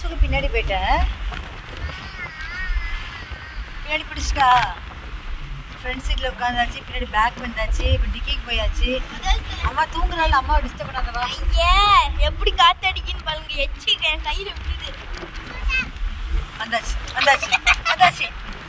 பஸ்ஸுக்கு பின்னாடி போயிட்டேன் பின்னாடி பிடிச்சிட்டா ஃப்ரண்ட் சீட்டில் உட்காந்தாச்சு பின்னாடி பேக் வந்தாச்சு இப்போ டிக்கிக்கு போயாச்சு அம்மா தூங்குறாள் அம்மா டிஸ்டர்ப் பண்ணாதவா ஐயே எப்படி காத்தடிக்குன்னு பாருங்க எச்சி என் கையில விடுது வந்தாச்சு வந்தாச்சு வந்தாச்சு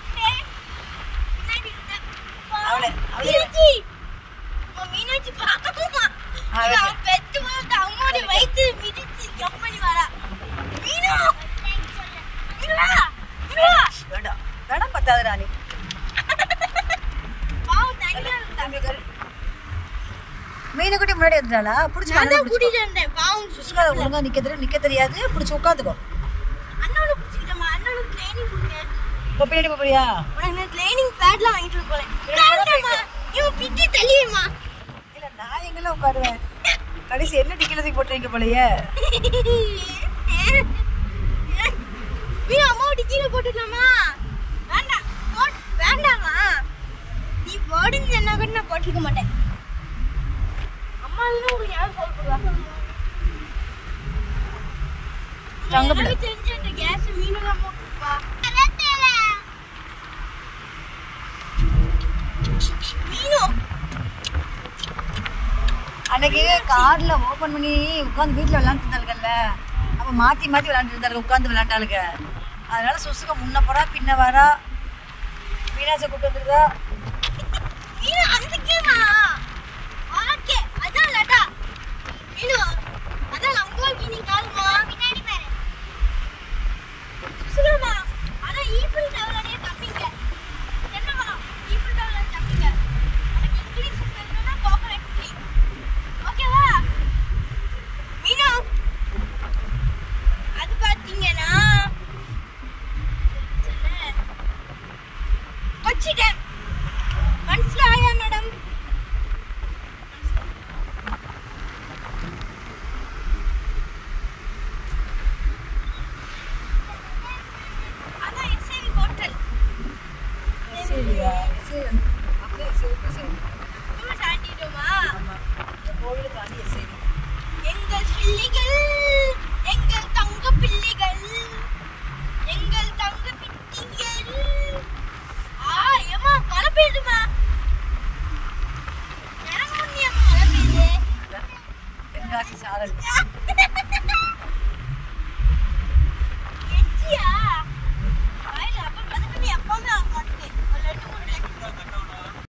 அவளே அவளே மீனாட்சி உன் மீனாட்சி பாக்கமா ஆ, வெட்டு. அவன் பெத்து வளர்த்த அம்மாடி வயித்து மிதிச்சு எம்மணி வரா மீனு மீனுடா மீனுடா வேண்டாம் வேண்டாம் பத்தாது ராணி பாவம் தனியா இருந்தா மீனை குட்டி முன்னாடி வந்துட்டாளா பிடிச்சி நான் தான் கூட்டிட்டு வந்தேன் பாவம் சுசுகாத ஒழுங்கா நிக்க தெரியும் நிக்க தெரியாது பிடிச்சி உட்காந்துக்கோ அண்ணாவோட பிடிச்சிக்கிட்டமா அண்ணாவோட ட்ரைனிங் கொடுங்க இப்போ பின்னாடி போறியா உனக்கு நான் ட்ரைனிங் பேட்லாம் வாங்கிட்டு வர போறேன் வேண்டாம்மா இவன் பிச்சு தள்ளிடுமா இல்ல நான் எங்கெல்லாம் உட்காருவேன் கடைசி என்ன டிக்கிலத்துக்கு போட்டுருங்க போலயே நீ அம்மாவோட கீழே போட்டுக்கலாமா வேண்டாம் போட் வேண்டாமா நீ போடுன்னு சொன்னா கூட நான் போட்டிருக்க மாட்டேன் அம்மா இல்லைன்னா உங்களுக்கு யார் போட்டு போடுவா தங்கப்பிள்ளை. எனக்கு தெரிஞ்ச இந்த கேஸ் மீனு அம்மா கொடுப்பா மீனு அன்னைக்கு கார்ல ஓபன் பண்ணி உட்காந்து வீட்டுல விளையாண்டு இருந்தாளுங்கல்ல அப்ப மாத்தி மாத்தி விளையாண்டு இருந்தாளுங்க உட்காந்து விளையாண்டாளுங்க அதனால சுசுக முன்ன போறா பின்ன வரா மீனாட்சி கூப்பிட்டு வந்துருக்கா மீனு அந்த கேமா ஓகே அதான் லட்டா மீனு அதான் நம்ம மீனிங் காலுமா பின்னாடி பாரு சுசுகமா அதான் ஈஃபில் டவரோட தப்பிங்க என்ன மரம் ஈஃபில் டவரோட தப்பிங்க எனக்கு இங்கிலீஷ் தெரியும்னா கோகனட் ட்ரீ ஓகேவா மீனு அது பாத்தீங்கன்னா வச்சிட்டேன் மனசிலாயா மேடம் அதான் எஸ்ஐவி ஹோட்டல் சரியா சரி அப்படியே சரி சரி நம்ம தாண்டிட்டோமா ஆமா இந்த கோவிலுக்கு தாண்டி சரி எங்கள் பிள்ளைகள் எங்கள் தங்க பிள்ளைகள் எங்கள் தங்க பிள்ளைகள் ஆ ஏமா மழை பெய்யுதுமா எனக்கு முன்னே மழை பெய்யுது தென்காசி சாரல் எச்சியா வாயில அப்ப மதுக்கு எப்பவுமே ஆக மாட்டேன் ஒரு ரெண்டு மூணு லட்சம்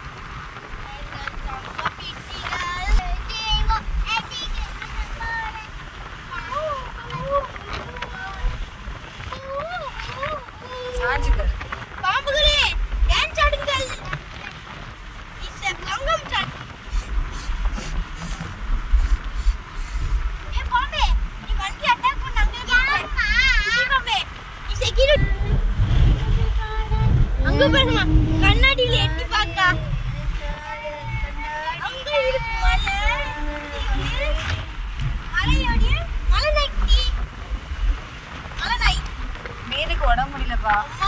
சாஞ்சுக்க பாம்புகளே டான்ஸ் ஆடுங்கள் இஸ் எ கங்கம் சாட் ஏ பாம்பே நீ வண்டி அட்டாக் பண்ண அங்க யாருமா பாம்பே இஸ் எ கிரு அங்க பாருமா கண்ணாடியில எட்டி பாக்கா அங்க இருக்கு மலை மலையோடைய மலை நாய்க்குட்டி மலை நாய் மீனுக்கு உடம்பு முடியலப்பா